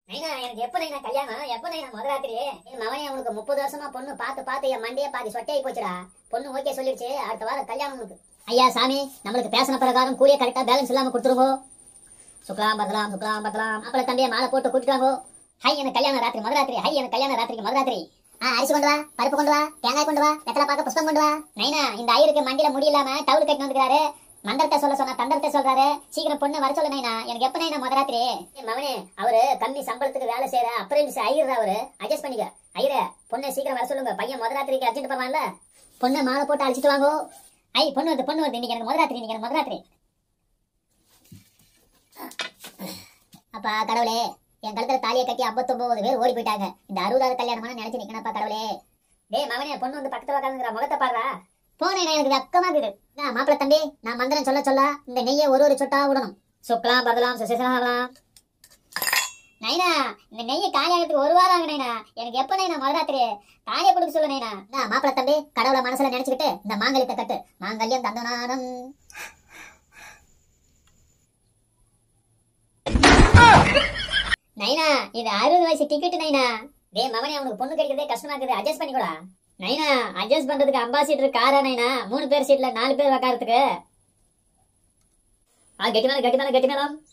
நைனா எனக்கு எப்ப நைனா கல்யாணம் எப்ப நைனா முதராத்திரி என் மவனே உனக்கு முப்பது வருஷமா பொண்ணு பார்த்து பார்த்து என் மண்டையே பாதி சொட்டையாகி போச்சுடா பொண்ணு ஓகே சொல்லிடுச்சு அடுத்த வாரம் கல்யாணம் உனக்கு ஐயா சாமி நம்மளுக்கு பேசின பிரகாரம் கூலிய கரெக்டா பேலன்ஸ் இல்லாம கொடுத்துருங்கோ சுக்லாம் பதலாம் சுக்லாம் பதலாம் அப்பள தம்பியை மாலை போட்டு கூட்டிட்டு ஹை எனக்கு கல்யாணம் ராத்திரி முதராத்திரி ஹை எனக்கு கல்யாணம் ராத்திரிக்கு முதராத்திரி ஆ அரிசி கொண்டு வா பருப்பு கொண்டு வா தேங்காய் கொண்டு வா வெத்தலை பார்க்க புஷ்பம் கொண்டு வா நைனா இந்த ஐயருக்கு மண்டியில முடியலாம டவுல் கட்டி வந்துக்கிறாரு மந்திரத்தை சொல்ல சொன்னா தந்திரத்தை சொல்றாரு சீக்கிரம் பொண்ணு வர சொல்ல நைனா எனக்கு எப்ப நைனா முதராத்திரி ஏய் மவனே அவரு கம்மி சம்பளத்துக்கு வேலை செய்யற அப்ரெண்டிஸ் ஐயர் அவரு அட்ஜஸ்ட் பண்ணிக்க ஐயரே பொண்ணு சீக்கிரம் வர சொல்லுங்க பையன் முதராத்திரிக்கு அர்ஜென்ட் பண்ணுவான்ல பொண்ணு மாலை போட்டு அழைச்சிட்டு வாங்கோ ஐ பொண்ணு வந்து பொண்ணு வந்து இன்னைக்கு எனக்கு முதராத்திரி இன்னைக்கு எனக்கு முதராத்திரி அப்பா கடவுளே என் கழுத்துல தாலியை கட்டி 59 பேர் ஓடி போயிட்டாங்க இந்த அறுபதாவது கல்யாணமான நினைச்சு நிக்கணப்பா கடவுளே டேய் மகனே பொண்ணு வந்து பக்கத்துல உட்காந்துங்கிற முகத்தை பாடுறா போனேன் எனக்கு வெக்கமா இருக்குது நான் மாப்பிள்ள தம்பி நான் மந்திரம் சொல்ல சொல்ல இந்த நெய்யை ஒரு ஒரு சொட்டா விடணும் சுக்கலாம் பதலாம் சுசிசலாம் நைனா இந்த நெய்யை காலியாகிறதுக்கு ஒரு வாரம் ஆகும் நைனா எனக்கு எப்ப நைனா மதுராத்திரி காய கொடுக்க சொல்ல நைனா நான் மாப்பிள்ள தம்பி கடவுளை மனசுல நினைச்சுக்கிட்டு இந்த மாங்கல்யத்தை கட்டு மாங்கல்யம் தந்தனாரம் நைனா இது அறுபது வயசு டிக்கெட் நைனா டேய் மகனே அவனுக்கு பொண்ணு கிடைக்கிறதே கஷ்டமா இருக்குது அட்ஜஸ்ட் பண்ணிக்கூடா நைனா அட்ஜஸ்ட் பண்றதுக்கு அம்பாசிடர் காரா நைனா மூணு பேர் சீட்ல நாலு பேர் உட்காரத்துக்கு ஆ கெட்டி மேல கெட்டி மேல கெட்டி மேலம்